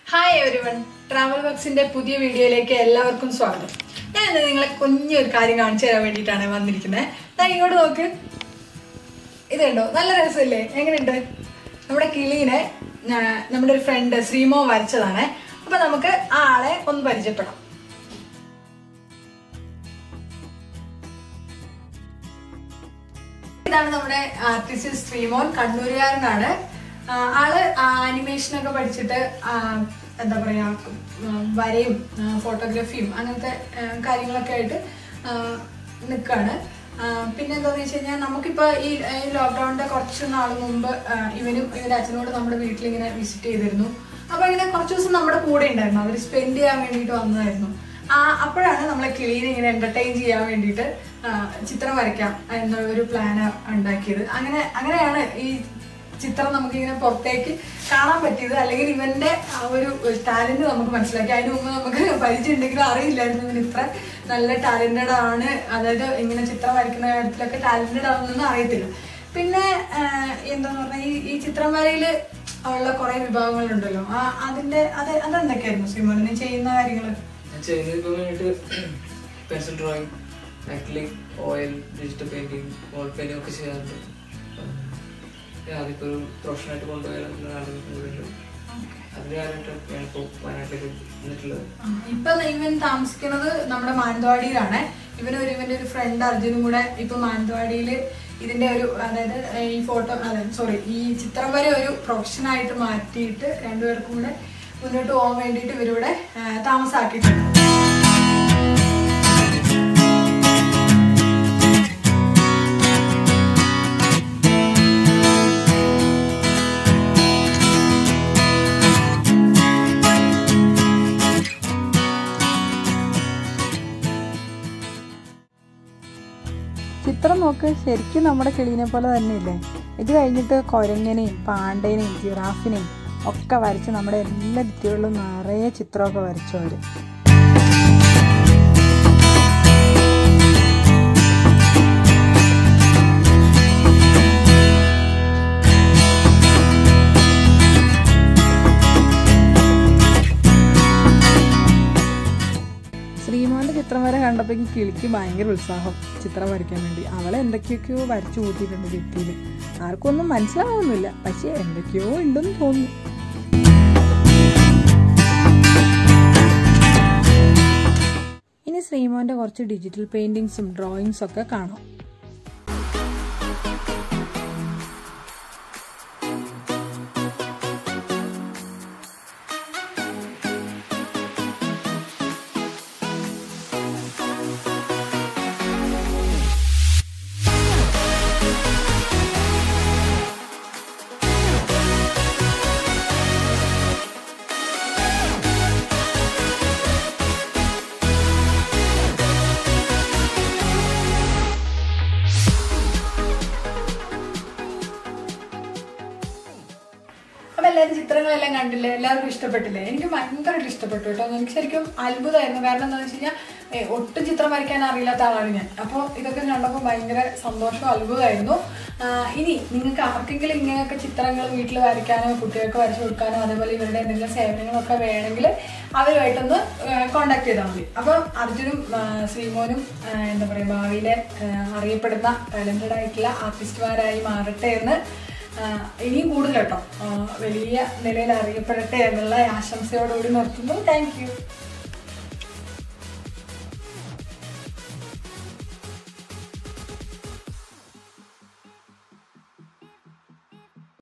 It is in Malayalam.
ഹായ് എവരി വൺ ട്രാവൽ ബക്സിന്റെ പുതിയ വീഡിയോയിലേക്ക് എല്ലാവർക്കും സ്വാഗതം ഞാൻ ഇന്ന് നിങ്ങളെ കുഞ്ഞൊരു കാര്യം കാണിച്ചു തരാൻ വേണ്ടിയിട്ടാണ് വന്നിരിക്കുന്നത് ഞാൻ ഇങ്ങോട്ട് നോക്ക് ഇത് കണ്ടോ നല്ല രസമില്ലേ എങ്ങനെയുണ്ട് നമ്മുടെ കിളീനെ ആ, നമ്മുടെ ഒരു ഫ്രണ്ട് ശ്രീമോ വരച്ചതാണ് അപ്പൊ നമുക്ക് ആ ആളെ ഒന്ന് പരിചയപ്പെടാം ഇതാണ് നമ്മുടെ ആർട്ടിസ്റ്റ് ശ്രീമോൻ കണ്ണൂരുകാരനാണ് ആ, ആള് ആനിമേഷൻ ഒക്കെ പഠിച്ചിട്ട് ആ, എന്താ പറയാ ഉം, വരയും ആ, ഫോട്ടോഗ്രാഫിയും അങ്ങനത്തെ ആ, കാര്യങ്ങളൊക്കെ ആയിട്ട് നിൽക്കാണ് പിന്നെ എന്താന്ന് വെച്ച് കഴിഞ്ഞാൽ നമുക്കിപ്പോ ഈ ഈ ലോക്ക്ഡൌണിന്റെ കുറച്ച് നാൾ മുമ്പ് ആ, ഇവനും ഇവന്റെ അച്ഛനോട് നമ്മുടെ വീട്ടിൽ ഇങ്ങനെ വിസിറ്റ് ചെയ്തിരുന്നു അപ്പൊ ഇങ്ങനെ കുറച്ച് ദിവസം നമ്മുടെ കൂടെ ഉണ്ടായിരുന്നു അവർ സ്പെൻഡ് ചെയ്യാൻ വേണ്ടിയിട്ട് വന്നതായിരുന്നു ആ അപ്പോഴാണ് നമ്മളെ കിളീനെ ഇങ്ങനെ എന്റർടൈൻ ചെയ്യാൻ വേണ്ടിയിട്ട് ആ, ചിത്രം വരയ്ക്കാം എന്ന ഒരു പ്ലാൻ ഉണ്ടാക്കിയത് അങ്ങനെ അങ്ങനെയാണ് ഈ ചിത്രം നമുക്കിങ്ങനെ പുറത്തേക്ക് കാണാൻ പറ്റിയത് അല്ലെങ്കിൽ ഇവന്റെ ആ ഒരു ടാലന്റ് നമുക്ക് മനസ്സിലാക്കി അതിന് മുമ്പ് നമുക്ക് പരിചയം ഉണ്ടെങ്കിലും അറിയില്ലായിരുന്നു ഇവൻ ഇത്ര നല്ല ടാലന്റഡ് ആണ് അതായത് ഇങ്ങനെ ചിത്രം വരയ്ക്കുന്ന കാര്യത്തിലൊക്കെ ടാലന്റഡ് ആണെന്നൊന്നും അറിയത്തില്ല പിന്നെ ആ, എന്താന്ന് പറഞ്ഞാൽ ഈ ഈ ചിത്രം വരയില് ഉള്ള കുറെ വിഭാഗങ്ങളുണ്ടല്ലോ ആ അതിന്റെ അത് അതെന്തൊക്കെയായിരുന്നു ശ്രീമോൻ നീ ചെയ്യുന്ന കാര്യങ്ങൾ ഞാൻ ചെയ്യുന്നത് ഇപ്പൊ വേണ്ടിട്ട് pencil drawing acrylic oil digital painting wall painting ഒക്കെ ചെയ്യാറുണ്ട് ഉം. ഞാൻ അതിപ്പോ ഒരു പ്രൊഫഷനായിട്ട് കൊണ്ടുപോയാലും ആഗ്രഹിക്കുന്നുണ്ട് അതിന്റെ കാര്യമായിട്ട് ഞാനിപ്പോ വയനാട്ടിലേക്ക് വന്നിട്ടുള്ളത് ഇപ്പൊ ഇവൻ താമസിക്കുന്നത് നമ്മുടെ മാനന്തവാടിയിലാണ് ഇവന് ഒരു ഇവന്റെ ഒരു ഫ്രണ്ട് അർജുനും കൂടെ ഇപ്പൊ മാനന്തവാടിയില് ഇതിന്റെ ഒരു അതായത് ഈ ഫോട്ടോ അതെ സോറി ഈ ചിത്രം വരെ ഒരു പ്രൊഫഷനായിട്ട് മാറ്റിയിട്ട് രണ്ടുപേർക്കും കൂടെ മുന്നോട്ട് പോകാൻ വേണ്ടിയിട്ട് ഇവരിവിടെ ആ, താമസാക്കിയിട്ടുണ്ട് ചിത്രം നോക്ക് ശരിക്കും നമ്മുടെ കിളീനെ പോലെ തന്നെയില്ലേ ഇത് കഴിഞ്ഞിട്ട് കുരങ്ങനെയും പാണ്ടേനെയും ജിറാഫിനെയും ഒക്കെ വരച്ച് നമ്മുടെ എല്ലാ ഭിത്തികളിലും നിറയെ ചിത്രമൊക്കെ വരച്ചു അവര് ശ്രീമോന്റെ ചിത്രം വരെ കണ്ടപ്പോൾ കിളിക്ക് ഭയങ്കര ഉത്സാഹം ചിത്രം വരയ്ക്കാൻ വേണ്ടി അവളെ എന്തൊക്കെയൊക്കെയോ വരച്ചു കൂട്ടിയിട്ടുണ്ട് ഭിത്തിയിൽ ആർക്കും ഒന്നും മനസ്സിലാവുന്നില്ല പക്ഷേ എന്തൊക്കെയോ ഉണ്ടെന്ന് തോന്നുന്നു ഇനി ശ്രീമോന്റെ കുറച്ച് ഡിജിറ്റൽ പെയിന്റിങ്സും ഡ്രോയിങ്സും ഒക്കെ കാണാം അപ്പൊ എല്ലാവരും ചിത്രങ്ങളെല്ലാം കണ്ടില്ലേ എല്ലാവർക്കും ഇഷ്ടപ്പെട്ടില്ലേ എനിക്ക് ഭയങ്കരമായിട്ട് ഇഷ്ടപ്പെട്ടു കേട്ടോ എനിക്ക് ശരിക്കും അത്ഭുതമായിരുന്നു കാരണം എന്താണെന്ന് വെച്ച് കഴിഞ്ഞാൽ ഏ, ഒട്ടും ചിത്രം വരയ്ക്കാൻ അറിയില്ലാത്ത ആളാണ് ഞാൻ അപ്പോൾ ഇതൊക്കെ കണ്ടപ്പോൾ ഭയങ്കര സന്തോഷവും അത്ഭുതമായിരുന്നു ആ, ഇനി നിങ്ങൾക്ക് ആർക്കെങ്കിലും ഇങ്ങനെയൊക്കെ ചിത്രങ്ങൾ വീട്ടിൽ വരയ്ക്കാനോ കുട്ടികൾക്ക് വരച്ചു കൊടുക്കാനോ അതേപോലെ ഇവരുടെ എന്തെങ്കിലും സേവനങ്ങളൊക്കെ വേണമെങ്കിൽ അവരുമായിട്ടൊന്ന് കോണ്ടാക്ട് ചെയ്താൽ മതി അപ്പോൾ അർജുനും ആ, ശ്രീമോനും ആ, എന്താ പറയുക ഭാവിയിലെ ആ, അറിയപ്പെടുന്ന ടാലൻറ്റഡ് ആയിട്ടുള്ള ആർട്ടിസ്റ്റുമാരായി മാറട്ടെ എന്ന് ആഹ് ഇനിയും കൂടുതൽ കേട്ടോ ആഹ് വലിയ നിലയിൽ അറിയപ്പെടട്ടെ എന്നുള്ള ആശംസയോടുകൂടി നിർത്തുന്നു താങ്ക് യു